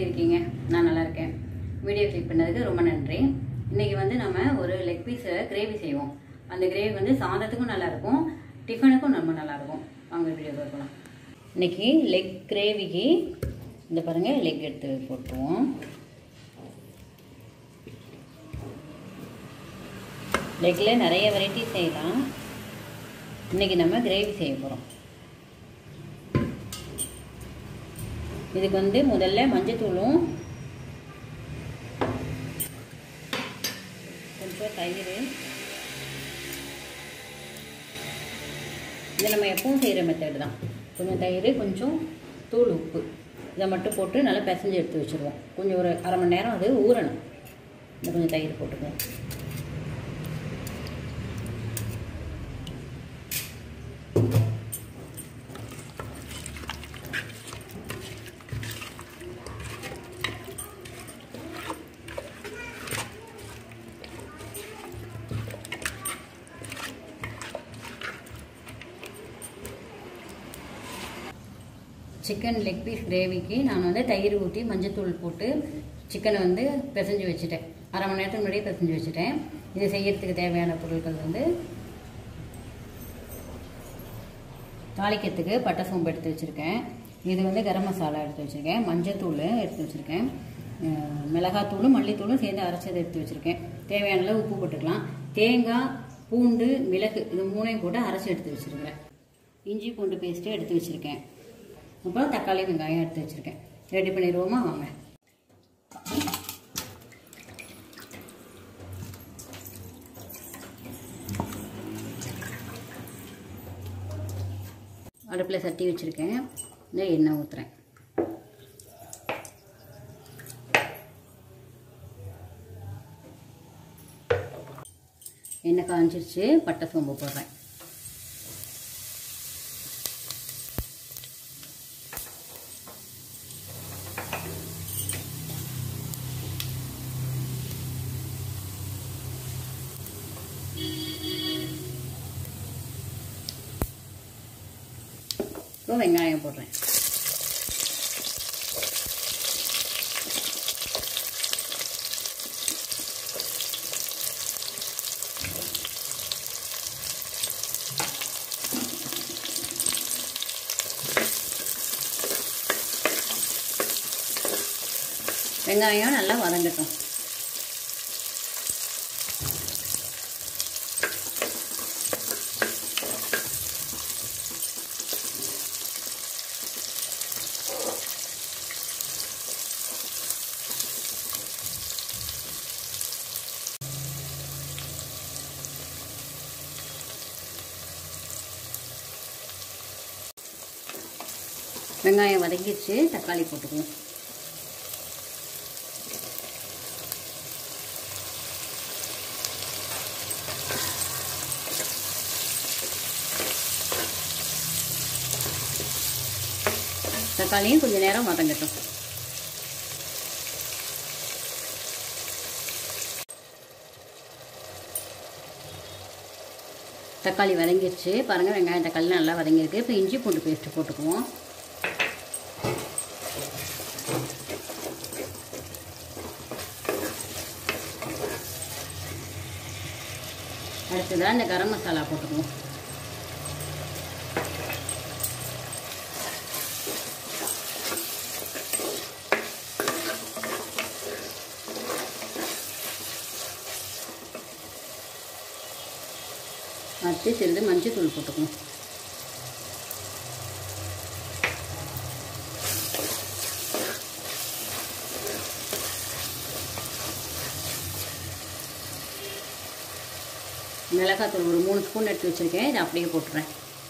எப்படி இருக்கீங்க நான் நல்லா இருக்கேன் வீடியோ கிளிக் பண்ணதுக்கு ரொம்ப நன்றி இன்னைக்கு வந்து நம்ம ஒரு லெக் பீஸ் கிரேவி செய்வோம் அந்த கிரேவி வந்து சாதத்துக்கும் நல்லா இருக்கும் டிஃபனுக்கும் ரொம்ப நல்லா இருக்கும் வாங்க வீடியோ பார்க்கலாம் இன்னைக்கு லெக் கிரேவிக்கு இந்த பாருங்க லெக் எடுத்து போட்டுருவோம் லெக்கில் நிறைய வெரைட்டி செய்யலாம் இன்னைக்கு நம்ம கிரேவி செய்ய போகிறோம் இதுக்கு வந்து முதல்ல மஞ்சத்தூளும் கொஞ்சம் தயிர் இது நம்ம எப்பவும் செய்கிற மெத்தட் தான் கொஞ்சம் தயிர் கொஞ்சம் தூள் உப்பு இதை மட்டும் போட்டு நல்லா பிசைஞ்சு எடுத்து வச்சுருவோம் கொஞ்சம் ஒரு அரை மணி நேரம் அது ஊறணும் இந்த கொஞ்சம் தயிர் போட்டுக்குவோம் சிக்கன் லெக் பீஸ் கிரேவிக்கு நான் வந்து தயிர் ஊற்றி மஞ்சத்தூள் போட்டு சிக்கனை வந்து பிசைஞ்சு வச்சுட்டேன் அரை மணி நேரத்துக்கு முன்னாடியே பிசைஞ்சு வச்சுட்டேன் இது செய்யறதுக்கு தேவையான பொருட்கள் வந்து தாளிக்கிறதுக்கு பட்டை சோம்பு எடுத்து வச்சுருக்கேன் இது வந்து கரம் மசாலா எடுத்து வச்சுருக்கேன் மஞ்சத்தூள் எடுத்து வச்சுருக்கேன் மிளகாத்தூளும் மல்லித்தூளும் சேர்ந்து அரைச்சதை எடுத்து வச்சுருக்கேன் தேவையான அளவு உப்பு போட்டுக்கலாம் தேங்காய் பூண்டு மிளகு இது மூணையும் போட்டு அரைச்சி எடுத்து வச்சுருக்கிறேன் இஞ்சி பூண்டு பேஸ்ட்டு எடுத்து வச்சுருக்கேன் அப்புறம் தக்காளி வெங்காயம் எடுத்து வச்சுருக்கேன் ரெடி பண்ணிடுவோமா வாங்க அடுப்பில் சட்டி வச்சுருக்கேன் இந்த எண்ணெய் ஊற்றுறேன் எண்ணெய் காஞ்சிருச்சு பட்டை சோம்பு போடுறேன் இப்போ வெங்காயம் போடுறேன் வெங்காயம் நல்லா வதங்கட்டும் வெங்காயம் வதங்கிடுச்சு தக்காளி போட்டுக்குவோம் தக்காளியும் கொஞ்சம் நேரம் வதங்கட்டும் தக்காளி வதங்கிடுச்சு பாருங்கள் வெங்காயம் தக்காளி நல்லா வதங்கியிருக்கு இப்போ இஞ்சி பூண்டு பேஸ்ட்டு போட்டுக்குவோம் அடுத்ததாக இந்த கரம் மசாலா போட்டுக்குவோம் அடுத்து சிறிது மஞ்சள் தூள் போட்டுக்குவோம் மிளகாத்தூள் ஒரு மூணு ஸ்பூன் எடுத்து வச்சுருக்கேன் இதை அப்படியே போட்டுறேன்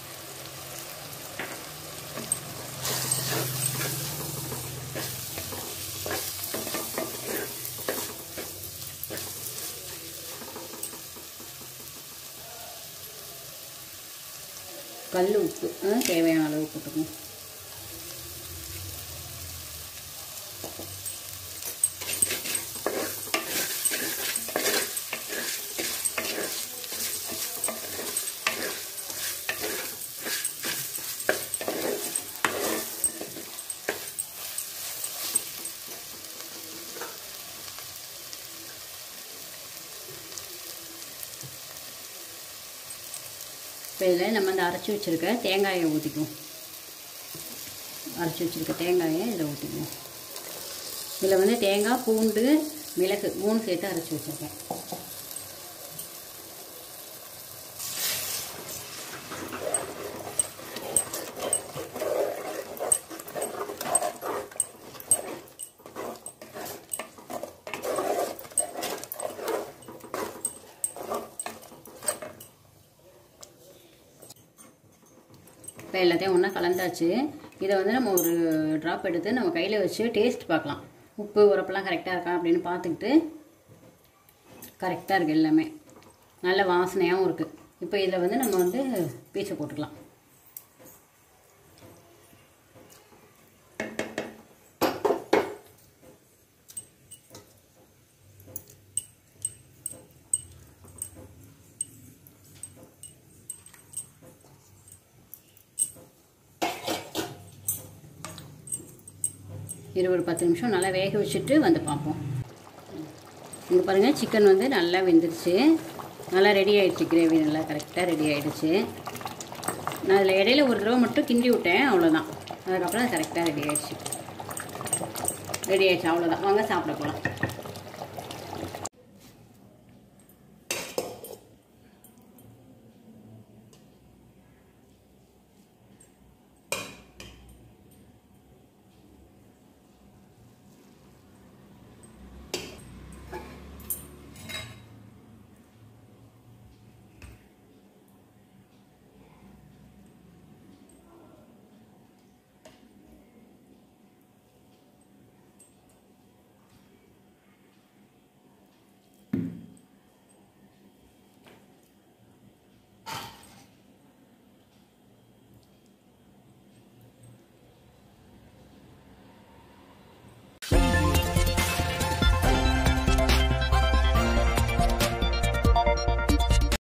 கல் உப்பு தேவையான அளவு போட்டுக்கணும் இப்போ இதில் நம்ம இந்த அரைச்சி வச்சுருக்க தேங்காயை ஊற்றிக்குவோம் அரைச்சி வச்சுருக்க தேங்காயை இதில் ஊற்றிக்குவோம் இதில் வந்து தேங்காய் பூண்டு மிளகு மூணு சேர்த்து அரைச்சி வச்சுருக்கேன் இப்போ எல்லாத்தையும் ஒன்றா கலந்தாச்சு இதை வந்து நம்ம ஒரு ட்ராப் எடுத்து நம்ம கையில் வச்சு டேஸ்ட் பார்க்கலாம் உப்பு உரப்பெல்லாம் கரெக்டாக இருக்கா அப்படின்னு பார்த்துக்கிட்டு கரெக்டாக இருக்குது எல்லாமே நல்ல வாசனையாகவும் இருக்குது இப்போ இதில் வந்து நம்ம வந்து பீஸை போட்டுக்கலாம் இது ஒரு பத்து நிமிஷம் நல்லா வேக வச்சுட்டு வந்து பார்ப்போம் இங்கே பாருங்கள் சிக்கன் வந்து நல்லா வெந்துருச்சு நல்லா ரெடி ஆயிடுச்சு கிரேவி நல்லா கரெக்டாக ரெடி ஆயிடுச்சு நான் அதில் இடையில ஒரு தடவை மட்டும் கிண்டி விட்டேன் அவ்வளோதான் அதுக்கப்புறம் கரெக்டாக ரெடி ஆயிடுச்சு ரெடி ஆயிடுச்சு அவ்வளோதான் வாங்க சாப்பிட போகலாம்